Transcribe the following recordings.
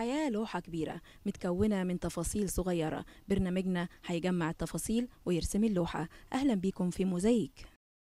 الحياة لوحة كبيرة متكونة من تفاصيل صغيرة برنامجنا هيجمع التفاصيل ويرسم اللوحة أهلا بيكم في موزايك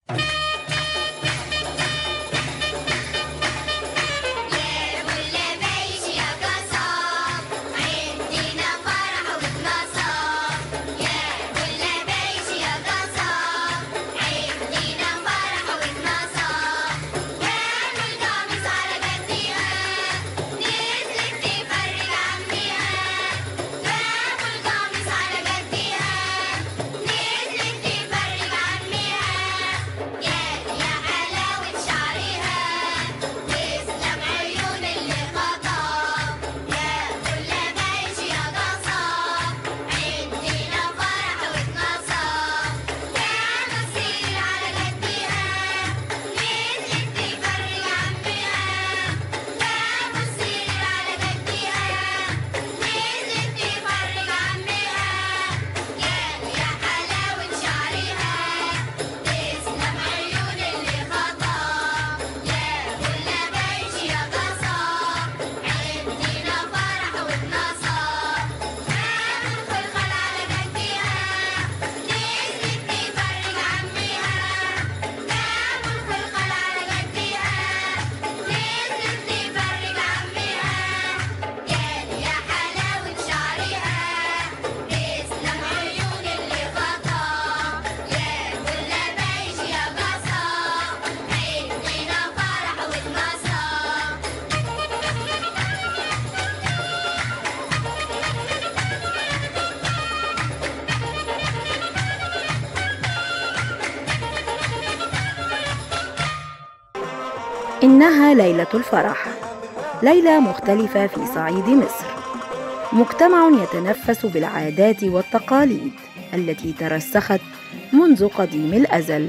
إنها ليلة الفرح ليلة مختلفة في صعيد مصر مجتمع يتنفس بالعادات والتقاليد التي ترسخت منذ قديم الأزل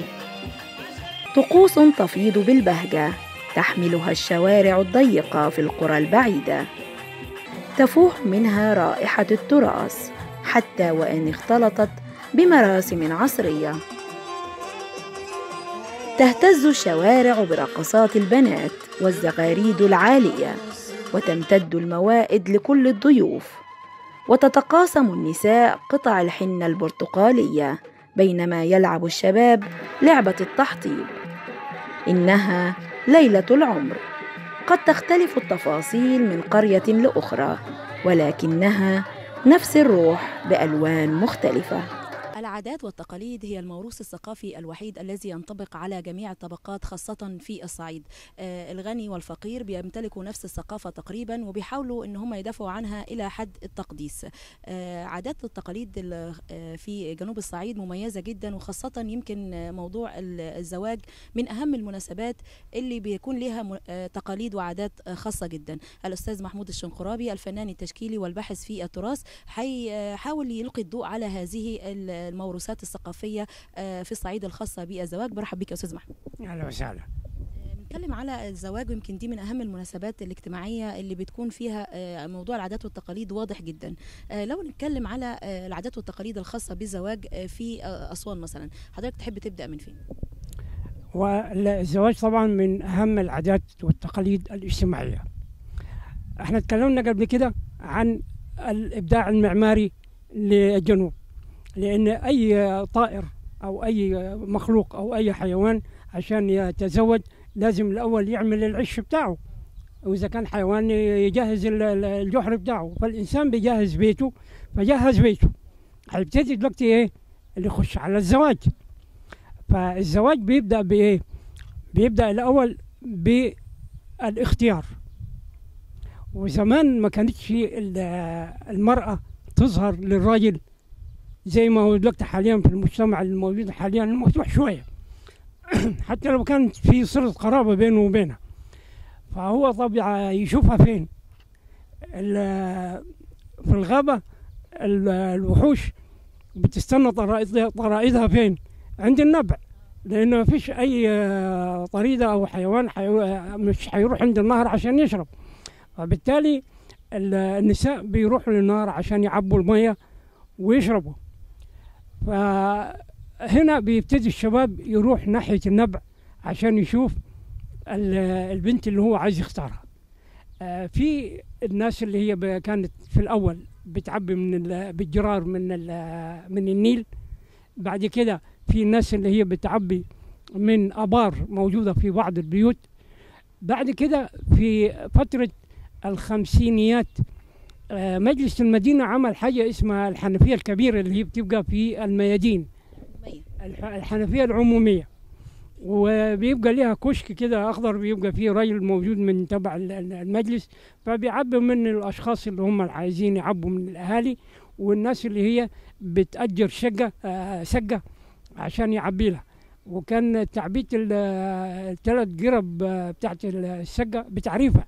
طقوس تفيض بالبهجة تحملها الشوارع الضيقة في القرى البعيدة تفوح منها رائحة التراث حتى وإن اختلطت بمراسم عصرية تهتز الشوارع برقصات البنات والزغاريد العاليه وتمتد الموائد لكل الضيوف وتتقاسم النساء قطع الحنه البرتقاليه بينما يلعب الشباب لعبه التحطيب انها ليله العمر قد تختلف التفاصيل من قريه لاخرى ولكنها نفس الروح بالوان مختلفه العادات والتقاليد هي الموروث الثقافي الوحيد الذي ينطبق على جميع الطبقات خاصة في الصعيد آه الغني والفقير بيمتلكوا نفس الثقافة تقريبا وبيحاولوا ان هم يدافعوا عنها الى حد التقديس آه عادات التقاليد آه في جنوب الصعيد مميزة جدا وخاصة يمكن موضوع الزواج من اهم المناسبات اللي بيكون لها تقاليد وعادات خاصة جدا الاستاذ محمود الشنقرابي الفنان التشكيلي والباحث في التراث هيحاول يلقي الضوء على هذه الموروثات الثقافيه في الصعيد الخاصه بالزواج برحب بك يا استاذ محمود اهلا وسهلا بنتكلم على الزواج ويمكن دي من اهم المناسبات الاجتماعيه اللي بتكون فيها موضوع العادات والتقاليد واضح جدا لو نتكلم على العادات والتقاليد الخاصه بالزواج في اسوان مثلا حضرتك تحب تبدا من فين والزواج طبعا من اهم العادات والتقاليد الاجتماعيه احنا تكلمنا قبل كده عن الابداع المعماري للجنوب لأن أي طائر أو أي مخلوق أو أي حيوان عشان يتزوج لازم الأول يعمل العش بتاعه وإذا كان حيوان يجهز الجحر بتاعه فالإنسان بيجهز بيته فجهز بيته هيبتدي دلوقتي إيه اللي يخش على الزواج فالزواج بيبدأ بإيه بيبدأ الأول بالاختيار وزمان ما كانتش المرأة تظهر للراجل زي ما هو دلوقتي حاليا في المجتمع الموجود حاليا مفتوح شويه حتى لو كان في صلة قرابة بينه وبينها فهو طبيعة يشوفها فين في الغابة الوحوش بتستنى طرائدها, طرائدها فين عند النبع لأنه ما فيش أي طريدة أو حيوان حيو... مش حيروح عند النهر عشان يشرب فبالتالي النساء بيروحوا للنهر عشان يعبوا المية ويشربوا فهنا بيبتدي الشباب يروح ناحية النبع عشان يشوف البنت اللي هو عايز يختارها آه، في الناس اللي هي ب- كانت في الاول بتعبي من ال- بالجرار من ال- من النيل بعد كده في الناس اللي هي بتعبي من ابار موجوده في بعض البيوت بعد كده في فتره الخمسينيات آه، مجلس المدينه عمل حاجه اسمها الحنفيه الكبيره اللي هي بتبقى في الميادين مية. الح- الحنفيه العموميه وبيبقى ليها كشك كده اخضر بيبقى فيه راجل موجود من تبع ال- ال- المجلس فبيعبوا من الاشخاص اللي هم اللي عايزين يعبوا من الاهالي والناس اللي هي بتاجر شقه آه، سقه عشان يعبي لها وكان تعبية الثلاث قرب آه، بتاعت السقه بتعريفها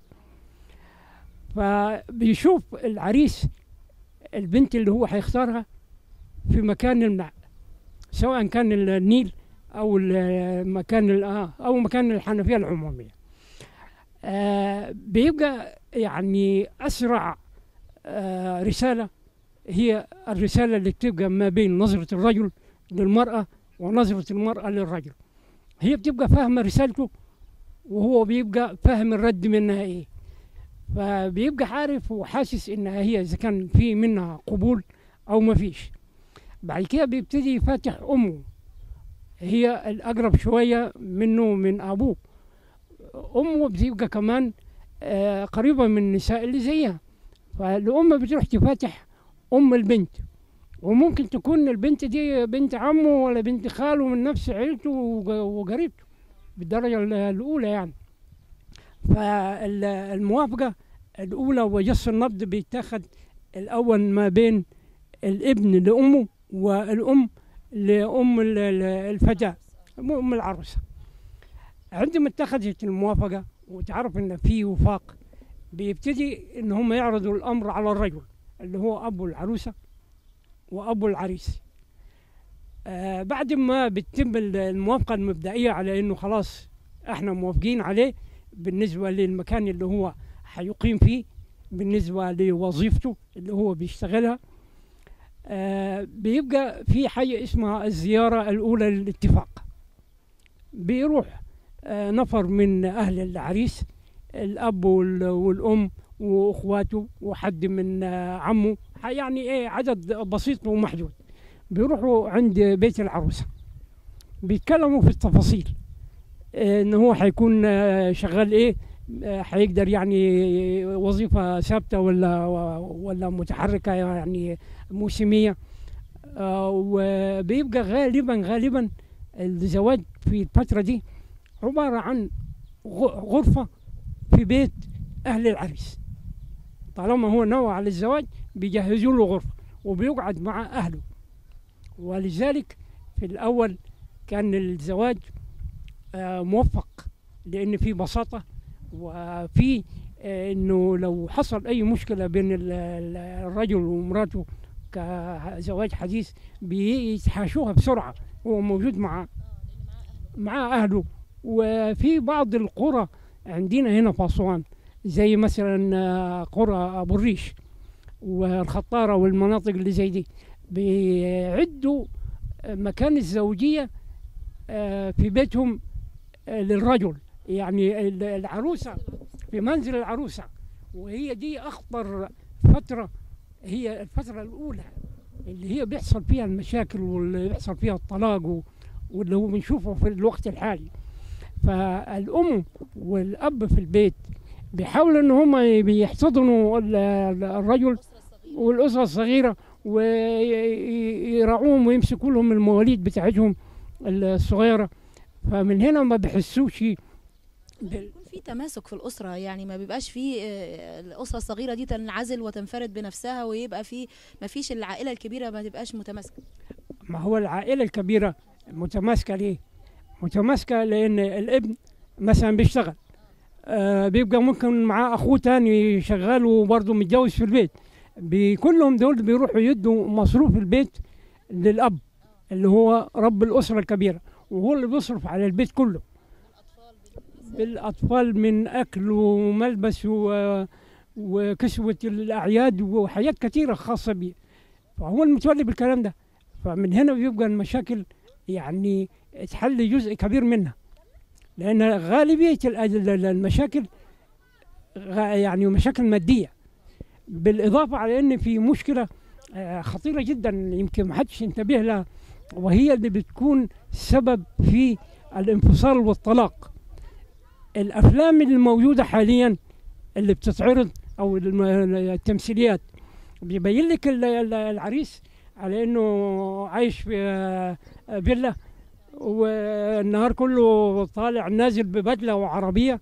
فبيشوف العريس البنت اللي هو هيختارها في مكان الماء سواء كان النيل او المكان ال- آه، او مكان الحنفيه العموميه آه، بيبقى يعني اسرع آه، رساله هي الرساله اللي بتبقى ما بين نظره الرجل للمراه ونظره المراه للرجل هي بتبقى فاهمه رسالته وهو بيبقى فاهم الرد منها ايه فبيبقى عارف وحاسس انها هي اذا كان في منها قبول او ما فيش بعد كده بيبتدي يفاتح امه هي الاقرب شويه منه من ابوه امه بتبقى كمان آه، قريبه من النساء اللي زيها فالام بتروح تفاتح ام البنت وممكن تكون البنت دي بنت عمه ولا بنت خاله من نفس عيلته وج- وقريبته بالدرجه ال- الاولى يعني فالموافقه الاولى وجس النبض بيتاخد الاول ما بين الابن لامه والام لام ال- ال- الفتاه ام العروسه عندما اتخذت الموافقه وتعرف ان في وفاق بيبتدي ان هم يعرضوا الامر على الرجل اللي هو ابو العروسه وابو العريس آه بعد ما بتتم ال- الموافقه المبدئيه على انه خلاص احنا موافقين عليه بالنسبه للمكان اللي هو حيقيم فيه بالنسبه لوظيفته اللي هو بيشتغلها آه بيبقى في حاجه اسمها الزياره الاولى للاتفاق بيروح آه نفر من اهل العريس الاب وال- والام واخواته وحد من آه عمه ح- يعني ايه عدد بسيط ومحدود بيروحوا عند بيت العروسه بيتكلموا في التفاصيل آه، ان هو حيكون آه، شغال ايه آه، حيقدر يعني وظيفه ثابته ولا ولا متحركه يعني موسميه آه، وبيبقى غالبا غالبا الزواج في الفتره دي عباره عن غ- غرفه في بيت اهل العريس طالما هو نوى على الزواج بيجهزوا له غرفه وبيقعد مع اهله ولذلك في الاول كان الزواج آه، موفق لان في بساطه وفي آه، انه لو حصل اي مشكله بين ال- ال- الرجل ومراته كزواج حديث بيتحاشوها بسرعه هو موجود مع مع اهله وفي بعض القرى عندنا هنا في اسوان زي مثلا آه، قرى ابو الريش والخطاره والمناطق اللي زي دي بيعدوا آه، مكان الزوجيه آه، في بيتهم آه، للرجل يعني ال- العروسه في منزل العروسه وهي دي اخطر فتره هي الفتره الاولى اللي هي بيحصل فيها المشاكل واللي بيحصل فيها الطلاق و- واللي هو بنشوفه في الوقت الحالي فالام والاب في البيت بيحاولوا ان هم بيحتضنوا ال- ال- الرجل والاسره الصغيره ويراعوهم ويمسكوا لهم المواليد بتاعتهم الصغيره فمن هنا ما بيحسوش بال- يكون في تماسك في الأسرة يعني ما بيبقاش في آه، الأسرة الصغيرة دي تنعزل وتنفرد بنفسها ويبقى في ما فيش العائلة الكبيرة ما تبقاش متماسكة ما هو العائلة الكبيرة متماسكة ليه؟ متماسكة لأن الابن مثلا بيشتغل آه بيبقى ممكن معاه أخوه تاني شغال وبرضه متجوز في البيت بي- كلهم دول بيروحوا يدوا مصروف البيت للأب اللي هو رب الأسرة الكبيرة وهو اللي بيصرف على البيت كله بالأطفال من أكل وملبس و... وكسوة الأعياد وحاجات كثيرة خاصة بيه فهو المتولي بالكلام ده فمن هنا بيبقى المشاكل يعني تحل جزء كبير منها لأن غالبية ال- ال- المشاكل غ- يعني مشاكل ماديه بالاضافه على ان في مشكله آه، خطيره جدا يمكن ما حدش ينتبه لها وهي اللي بتكون سبب في الانفصال والطلاق الافلام الموجوده حاليا اللي بتتعرض او الم- التمثيليات بيبين لك ال- ال- العريس على انه عايش في آه، فيلا والنهار كله طالع نازل ببدله وعربيه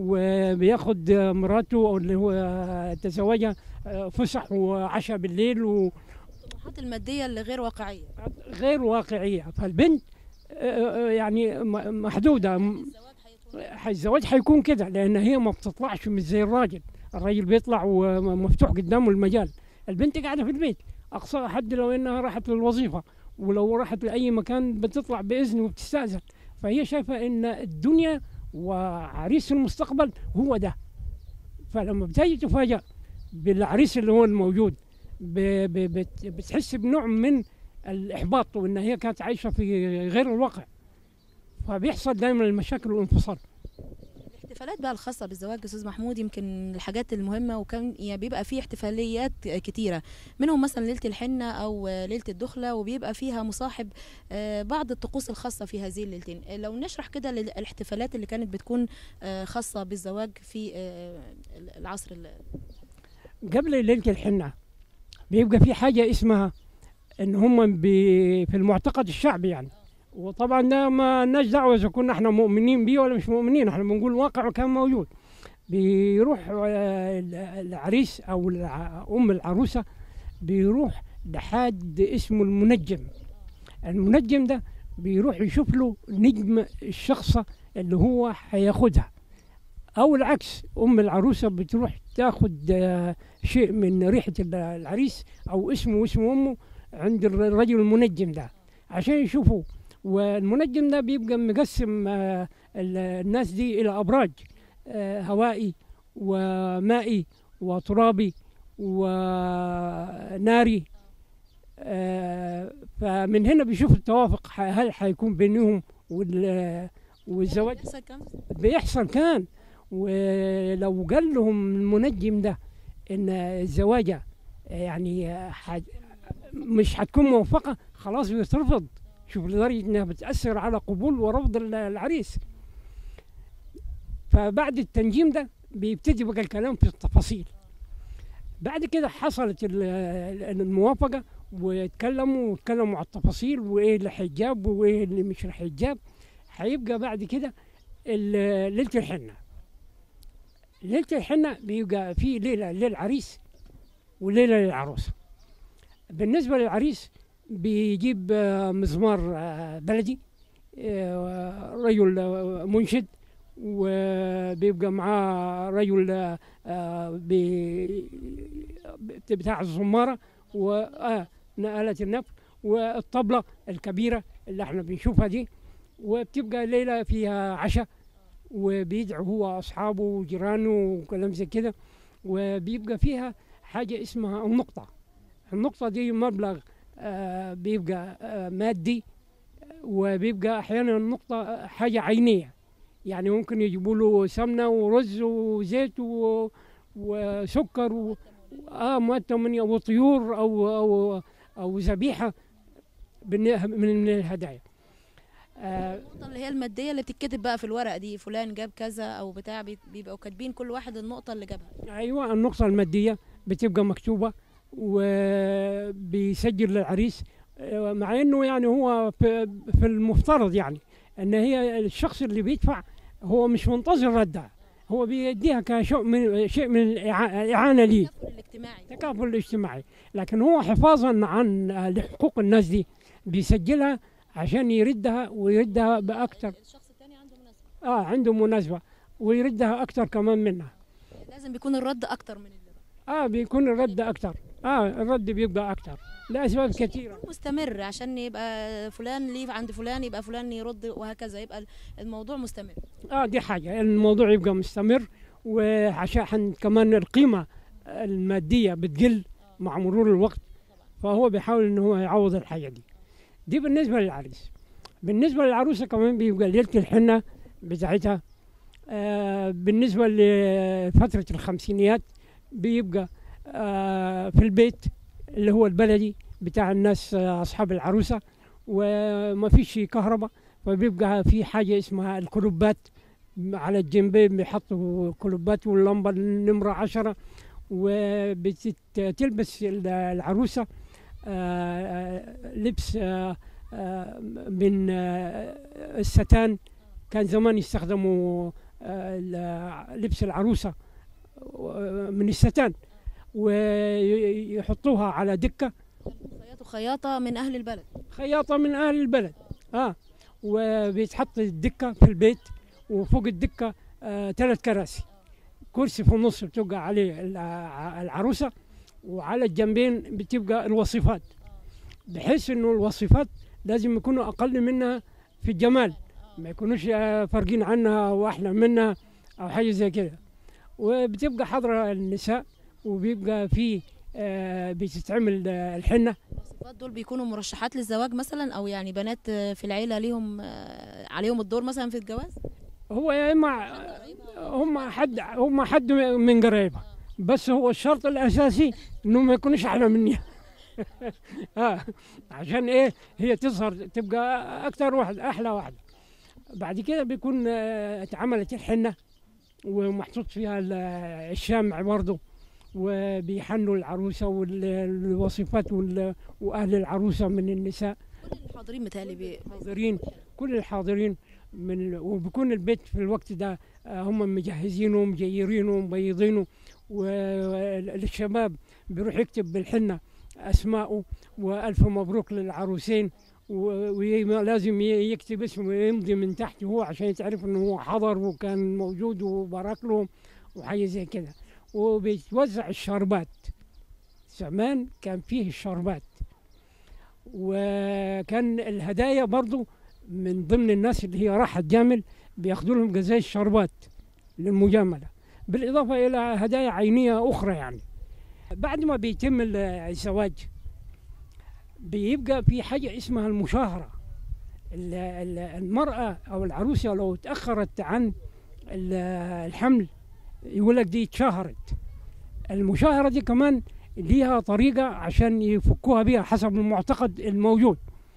وبياخد مراته او اللي هو تزوجها آه، فسح وعشاء بالليل و الطموحات الماديه اللي غير واقعيه غير واقعيه فالبنت آه، آه، يعني م- محدوده م- الزواج حيكون كده لان هي ما بتطلعش مش زي الراجل الراجل بيطلع ومفتوح قدامه المجال البنت قاعده في البيت اقصى حد لو انها راحت للوظيفه ولو راحت لاي مكان بتطلع باذن وبتستاذن فهي شايفه ان الدنيا وعريس المستقبل هو ده فلما بتجي تفاجأ بالعريس اللي هو الموجود ب- ب- بت- بتحس بنوع من الاحباط وان هي كانت عايشه في غير الواقع فبيحصل دائما المشاكل والانفصال الاحتفالات بقى الخاصة بالزواج أستاذ محمود يمكن من الحاجات المهمة وكان يعني بيبقى فيه احتفاليات كتيرة منهم مثلا ليلة الحنة أو ليلة الدخلة وبيبقى فيها مصاحب آه، بعض الطقوس الخاصة في هذه الليلتين آه، لو نشرح كده لل- الاحتفالات اللي كانت بتكون آه، خاصة بالزواج في آه، العصر ال- قبل ليله الحنه بيبقى في حاجه اسمها ان هم بي في المعتقد الشعبي يعني وطبعا ده ما لناش دعوه اذا كنا احنا مؤمنين بيه ولا مش مؤمنين احنا بنقول واقع كان موجود بيروح آه، العريس او الع- ام العروسه بيروح لحد اسمه المنجم المنجم ده بيروح يشوف له نجم الشخصة اللي هو هياخدها او العكس ام العروسه بتروح تاخد آه، شيء من ريحه ال- العريس او اسمه واسم امه عند الر- الرجل المنجم ده عشان يشوفوا والمنجم ده بيبقى مقسم آه، ال- الناس دي الى ابراج آه، هوائي ومائي وترابي وناري آه، فمن هنا بيشوف التوافق ح- هل حيكون بينهم وال- والزواج بيحصل كم بيحصل كان ولو قال لهم المنجم ده ان الزواجه يعني حد مش هتكون موفقه خلاص بيترفض شوف لدرجه انها بتاثر على قبول ورفض ال- العريس فبعد التنجيم ده بيبتدي بقى الكلام في التفاصيل بعد كده حصلت ال- ال- الموافقه واتكلموا واتكلموا على التفاصيل وايه اللي هيتجاب وايه اللي مش هيتجاب هيبقى بعد كده ال- ليله الحنه ليله الحنه بيبقى في ليله للعريس وليله للعروسه بالنسبه للعريس بيجيب آه، مزمار آه، بلدي آه، رجل آه، منشد وبيبقى معاه رجل آه، آه، بي- بتاع الزماره وآه آلة النفخ والطبلة الكبيرة اللي احنا بنشوفها دي وبتبقى ليلة فيها عشاء وبيدعو هو أصحابه وجيرانه وكلام زي كده وبيبقى فيها حاجة اسمها النقطة النقطة دي مبلغ آه بيبقى آه مادي وبيبقى أحيانا النقطة حاجة عينية يعني ممكن يجيبوا له سمنة ورز وزيت و... وسكر و... اه مواد تمنية وطيور أو أو أو ذبيحة بالن- من من الهدايا آه النقطة اللي هي المادية اللي بتتكتب بقى في الورقة دي فلان جاب كذا أو بتاع بي- بيبقوا كاتبين كل واحد النقطة اللي جابها ايوه النقطة المادية بتبقى مكتوبة وبيسجل للعريس آه، مع انه يعني هو في, في المفترض يعني ان هي الشخص اللي بيدفع هو مش منتظر ردها هو بيديها كشيء من شيء من الإعا- الاعانه ليه التكافل الاجتماعي التكافل الاجتماعي لكن هو حفاظا عن آه، لحقوق الناس دي بيسجلها عشان يردها ويردها باكثر الشخص الثاني عنده مناسبة اه عنده مناسبه ويردها اكثر كمان منها لازم بيكون الرد أكتر من اللي اه بيكون الرد اكثر اه الرد بيبقى اكثر لاسباب كثيره مستمر عشان يبقى فلان ليه عند فلان يبقى فلان يرد وهكذا يبقى الموضوع مستمر اه دي حاجه الموضوع يبقى مستمر وعشان كمان القيمه الماديه بتقل مع مرور الوقت فهو بيحاول ان هو يعوض الحاجه دي دي بالنسبه للعريس بالنسبه للعروسه كمان بيبقى ليله الحنه بتاعتها آه، بالنسبة لفترة الخمسينيات بيبقى آه، في البيت اللي هو البلدي بتاع الناس آه، أصحاب العروسة وما فيش كهرباء فبيبقى في حاجة اسمها الكلوبات على الجنبين بيحطوا كلوبات واللمبة النمرة عشرة وبتلبس العروسة آه، آه، لبس آه، آه، من آه، الستان كان زمان يستخدموا آه، ال- لبس العروسة آه، من الستان ويحطوها على دكة خياط خياطة من أهل البلد خياطة من أهل البلد اه وبيتحط الدكة في البيت وفوق الدكة آه ثلاث كراسي كرسي في النص بتبقى عليه الع- العروسة وعلى الجنبين بتبقى الوصفات بحيث انه الوصفات لازم يكونوا اقل منها في الجمال ما يكونوش آه، فارقين عنها واحلى منها او حاجه زي كده وبتبقى حاضره النساء وبيبقى في آه، بتتعمل آه، الحنه الوصفات دول بيكونوا مرشحات للزواج مثلا أو يعني بنات آه، في العيلة ليهم آه، عليهم الدور مثلا في الجواز هو يا اما هم حد هم حد من قرايبه بس هو الشرط الاساسي انه ما يكونش احلى مني اه عشان ايه هي تظهر تبقى اكثر واحده احلى واحده بعد كده بيكون آه، اتعملت الحنه ومحطوط فيها ال- الشمع برضه وبيحنوا العروسه والوصفات وال- واهل العروسه من النساء كل الحاضرين متهيألي بي- الحاضرين كل الحاضرين من وبيكون البيت في الوقت ده آه، هم مجهزينه ومجيرينه ومبيضينه والشباب بيروح يكتب بالحنة أسماءه وألف مبروك للعروسين ولازم يكتب اسمه ويمضي من تحت هو عشان يتعرف انه هو حضر وكان موجود وبارك لهم وحاجه زي كده وبيتوزع الشربات زمان كان فيه الشربات وكان الهدايا برضو من ضمن الناس اللي هي راحت جامل بياخذوا لهم جزايز شربات للمجامله بالاضافه الى هدايا عينيه اخرى يعني بعد ما بيتم ال- الزواج بيبقى في حاجه اسمها المشاهره ال- ال- المراه او العروسه لو تاخرت عن ال- الحمل يقول لك دي اتشهرت المشاهره دي كمان ليها طريقه عشان يفكوها بيها حسب المعتقد الموجود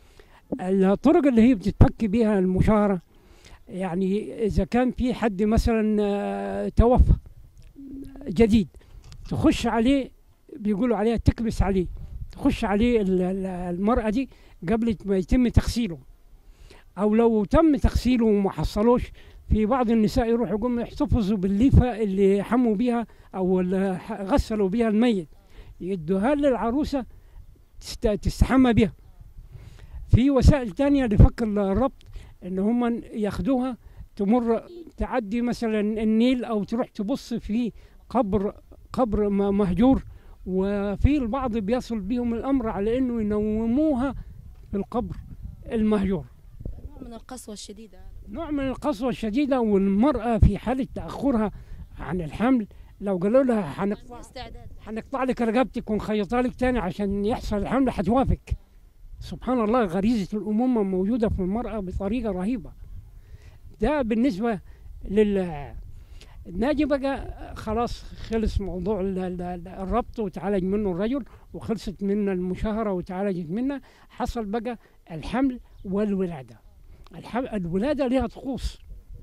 الطرق اللي هي بتتفك بيها المشاهره يعني اذا كان في حد مثلا آه، توفى جديد تخش عليه بيقولوا عليها تكبس عليه تخش عليه ال- ال- المرأة دي قبل ما يتم تغسيله أو لو تم تغسيله وما حصلوش في بعض النساء يروحوا يقوموا يحتفظوا بالليفة اللي حموا بيها أو اللي ح- غسلوا بيها الميت يدوها للعروسة تست- تستحمى بيها في وسائل تانية لفك الربط ان هم ياخدوها تمر تعدي مثلا النيل او تروح تبص في قبر قبر م- مهجور وفي البعض بيصل بهم الامر على انه ينوموها في القبر المهجور نوع من القسوة الشديدة نوع من القسوة الشديدة والمرأة في حالة تأخرها عن الحمل لو قالوا لها حنقطع استعداد حنقطع لك رقبتك ونخيطها لك تاني عشان يحصل الحمل حتوافق سبحان الله غريزة الأمومة موجودة في المرأة بطريقة رهيبة ده بالنسبة لل ناجي بقى خلاص خلص موضوع ال- ال- ال- الربط وتعالج منه الرجل وخلصت منه المشاهرة وتعالجت منه حصل بقى الحمل والولادة الحمل الولادة لها طقوس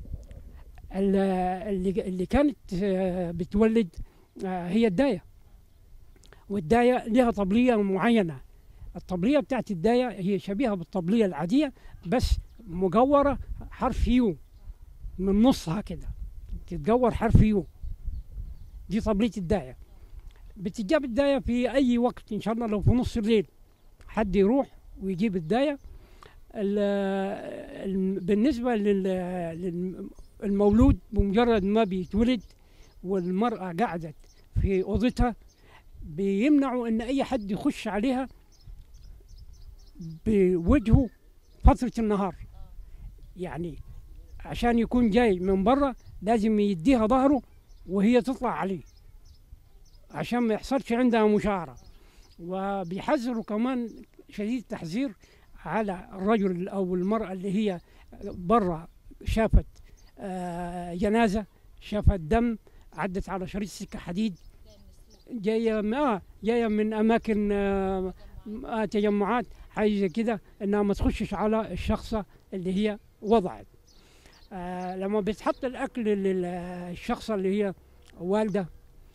ال- اللي اللي كانت آه، بتولد آه، هي الداية والداية لها طبلية معينة الطبلية بتاعت الداية هي شبيهة بالطبلية العادية بس مجورة حرف يو من نصها كده تتجور حرف يو دي طبلية الداية بتجاب الداية في أي وقت إن شاء الله لو في نص الليل حد يروح ويجيب الداية ال- الم- بالنسبة لل- للمولود بمجرد ما بيتولد والمرأة قعدت في أوضتها بيمنعوا ان اي حد يخش عليها بوجهه فترة النهار يعني عشان يكون جاي من برا لازم يديها ظهره وهي تطلع عليه عشان ما يحصلش عندها مشاعرة وبيحذروا كمان شديد التحذير على الرجل او المرأة اللي هي برا شافت آه، جنازه شافت دم عدت على شريط سكه حديد جايه ما جايه من اماكن آه، آه، تجمعات حاجه زي كده انها ما تخشش على الشخصه اللي هي وضعت آه لما بيتحط الاكل للشخصه اللي هي والده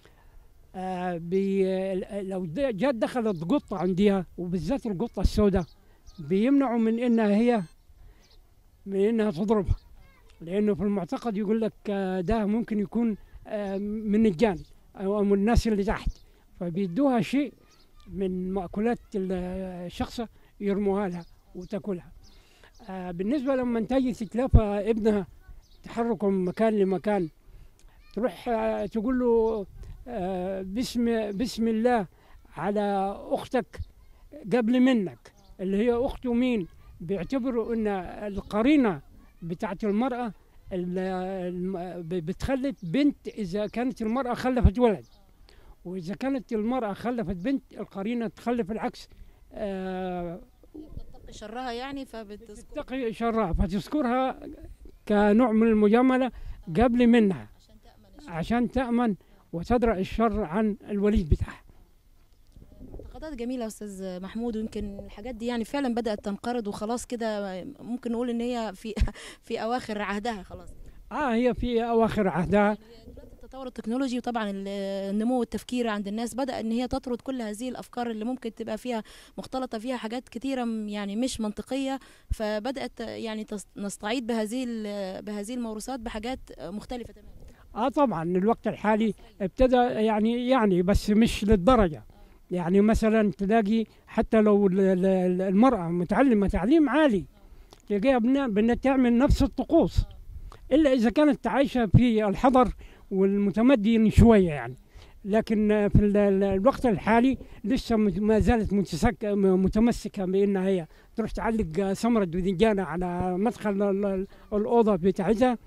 آه بي لو د- جات دخلت قطه عندها وبالذات القطه السوداء بيمنعوا من انها هي من انها تضربها لانه في المعتقد يقول لك آه، ده ممكن يكون آه، من الجان او من الناس اللي تحت فبيدوها شيء من مأكولات ال- الشخصة يرموها لها وتاكلها آه، بالنسبة لما تجي تتلافى ابنها تحركه من مكان لمكان تروح آه، تقول له آه، بسم بسم الله على أختك قبل منك اللي هي أخته مين بيعتبروا أن القرينة بتاعت المرأة ال- الم- بتخلف بنت إذا كانت المرأة خلفت ولد وإذا كانت المرأة خلفت بنت القرينة تخلف العكس آه، بتتقي شرها يعني فبتذكر تتقي شرها فتذكرها كنوع من المجاملة قبل منها عشان تأمن الشر. عشان تأمن وتدرأ الشر عن الوليد بتاعها معتقدات جميلة يا أستاذ محمود ويمكن الحاجات دي يعني فعلا بدأت تنقرض وخلاص كده ممكن نقول إن هي في في أواخر عهدها خلاص آه هي في أواخر عهدها دلوقتي التطور التكنولوجي وطبعا ال- النمو التفكيري عند الناس بدأ ان هي تطرد كل هذه الافكار اللي ممكن تبقى فيها مختلطه فيها حاجات كتيره م- يعني مش منطقيه فبدأت يعني تس- نستعيد بهذه ال- بهذه الموروثات بحاجات مختلفه تماما اه طبعا الوقت الحالي ابتدى يعني يعني بس مش للدرجه يعني مثلا تلاقي حتى لو ال- ال- المراه متعلمه تعليم عالي تلاقيها بن- بن تعمل نفس الطقوس الا اذا كانت عايشه في الحضر والمتمدن شويه يعني لكن في ال- ال- الوقت الحالي لسه مت- ما زالت متسك م- متمسكه بانها هي تروح تعلق سمره باذنجانه على مدخل ال- ال- الاوضه بتاعتها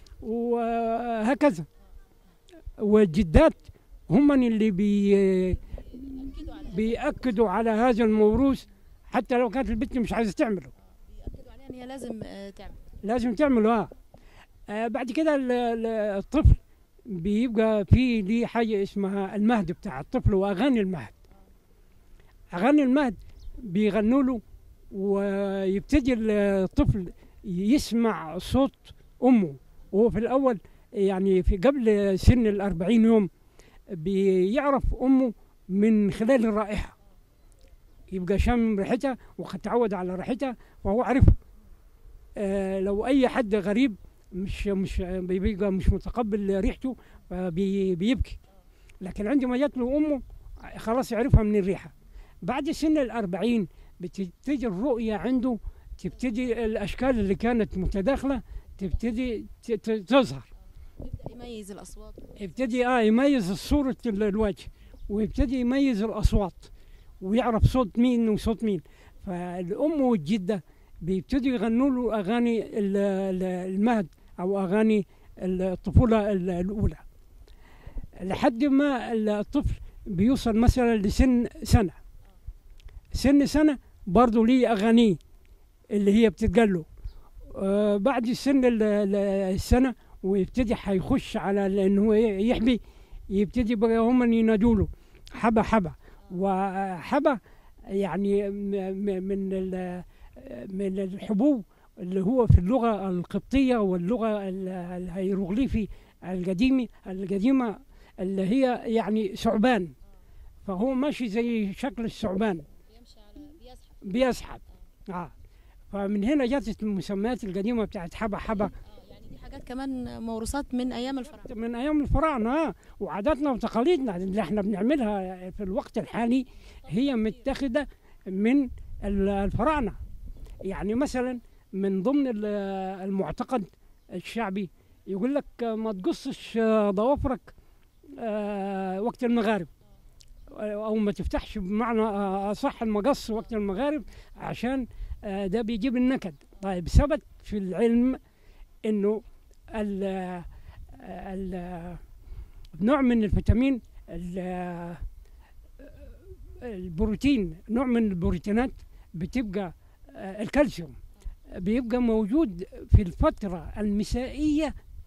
وهكذا والجدات هم اللي بي بيأكدوا على هذا الموروث حتى لو كانت البنت مش عايزه تعمله بيأكدوا عليها ان هي لازم آه، تعمل لازم تعمله اه آه، بعد كده ال- ال- الطفل بيبقى في ليه حاجه اسمها المهد بتاع الطفل واغاني المهد اغاني المهد بيغنوا له ويبتدي الطفل يسمع صوت امه وهو في الاول يعني في قبل سن الأربعين يوم بيعرف امه من خلال الرائحه يبقى شام ريحتها وقد تعود على ريحتها فهو عارفها آه لو اي حد غريب مش مش بيبقى مش متقبل ريحته فبيبكي لكن عندما جات له امه خلاص يعرفها من الريحه بعد سن الأربعين بتبتدي الرؤيه عنده تبتدي الاشكال اللي كانت متداخله تبتدي ت- ت- تظهر يبدأ يميز الاصوات يبتدي اه يميز صورة ال- الوجه ويبتدي يميز الأصوات ويعرف صوت مين وصوت مين فالأم والجدة بيبتدوا يغنوا له أغاني ال- ال- المهد أو أغاني الطفولة ال- الأولى لحد ما الطفل بيوصل مثلا لسن سنة سن سنة برضه ليه أغانيه اللي هي بتتقال له آه بعد سن ال- ال- السنة ويبتدي حيخش على لأنه هو يحبي يبتدي بقى هم ينادوا له حبة حبة وحبة يعني م- م- من ال- من الحبوب اللي هو في اللغة القبطية واللغة ال- الهيروغليفي القديمي القديمة اللي هي يعني ثعبان فهو ماشي زي شكل الثعبان بيمشي على بيزحف بيزحف اه فمن هنا جت المسميات القديمة بتاعت حبة حبة اه يعني دي حاجات كمان موروثات من ايام الفراعنه من ايام الفراعنه آه. وعاداتنا وتقاليدنا اللي احنا بنعملها في الوقت الحالي هي متاخده من ال- الفراعنه يعني مثلا من ضمن ال- المعتقد الشعبي يقول لك ما تقصش آه، ضوافرك آه، وقت المغارب او ما تفتحش بمعنى آه، اصح المقص وقت المغارب عشان آه، ده بيجيب النكد طيب ثبت في العلم انه ال ال نوع من الفيتامين ال- البروتين نوع من البروتينات بتبقى آه، الكالسيوم بيبقى موجود في الفترة المسائية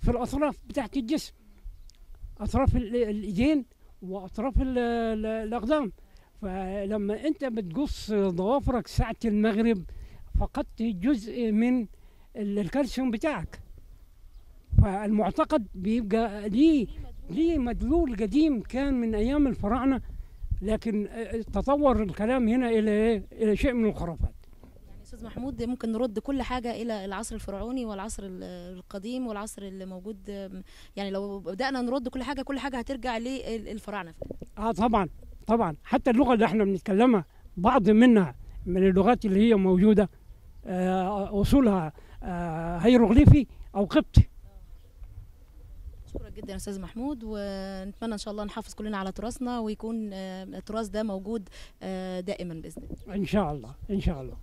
في الاطراف بتاعت الجسم اطراف ال- الايدين واطراف ال- ال- الاقدام فلما انت بتقص ضوافرك ساعه المغرب فقدت جزء من ال- الكالسيوم بتاعك فالمعتقد بيبقى ليه ليه مدلول قديم كان من ايام الفراعنه لكن آه، تطور الكلام هنا الى إيه؟ الى شيء من الخرافات يعني استاذ محمود ممكن نرد كل حاجه الى العصر الفرعوني والعصر ال- القديم والعصر اللي موجود آم، يعني لو بدانا نرد كل حاجه كل حاجه هترجع للفراعنه اه طبعا طبعا حتى اللغه اللي احنا بنتكلمها بعض منها من اللغات اللي هي موجوده آه اصولها آه هيروغليفي او قبطي اشكرك جدا يا استاذ محمود ونتمنى ان شاء الله نحافظ كلنا على تراثنا ويكون آه، التراث ده موجود آه، دائما باذن الله ان شاء الله ان شاء الله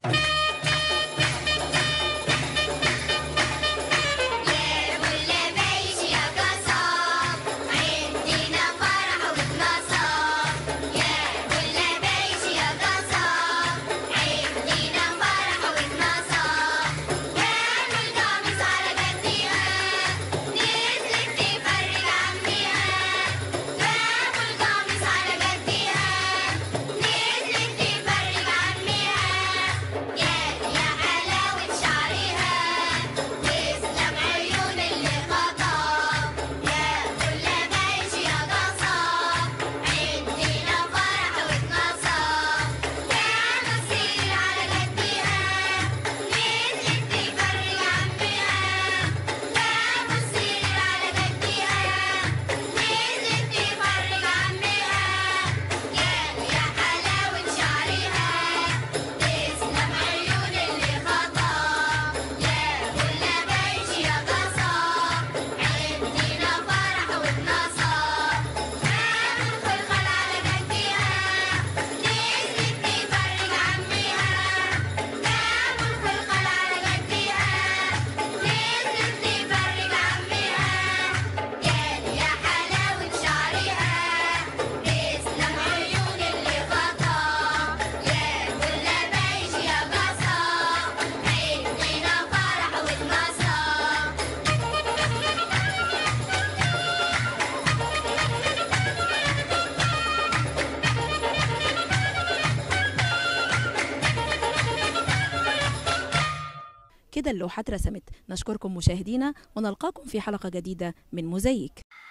كل بيش يا قصاب عندنا فرح واتنصاب يا كل بيش يا قصاب عندنا فرح واتنصاب كانوا القميص على قدها نزلت تفرج عميها جابوا القميص على قدها نزلت تفرج عميها يا يا حلاوة شعرها تسلم عيون اللي خطاب يا كل بيش يا قصاب عندنا فرح واتنصاب كانوا السير على قدها نزلت تفرج عمها جابوا السير على قدها نزلت تفرج عمها يا يا حلاوة شعرها تسلم عيون اللي خطاب يا كل بيش يا قصاب عندنا فرح واتنصاب كانوا الخلخال على قدها نزلت تفرج عمها جابوا الخلخال على قدها نزلت تفرج عمها يا يا حلاوة شعرها تسلم عيون اللي خطاب يا كل بيش يا قصاب عندنا فرح واتنصاب كده اللوحات رسمت نشكركم مشاهدينا ونلقاكم في حلقه جديده من موزايك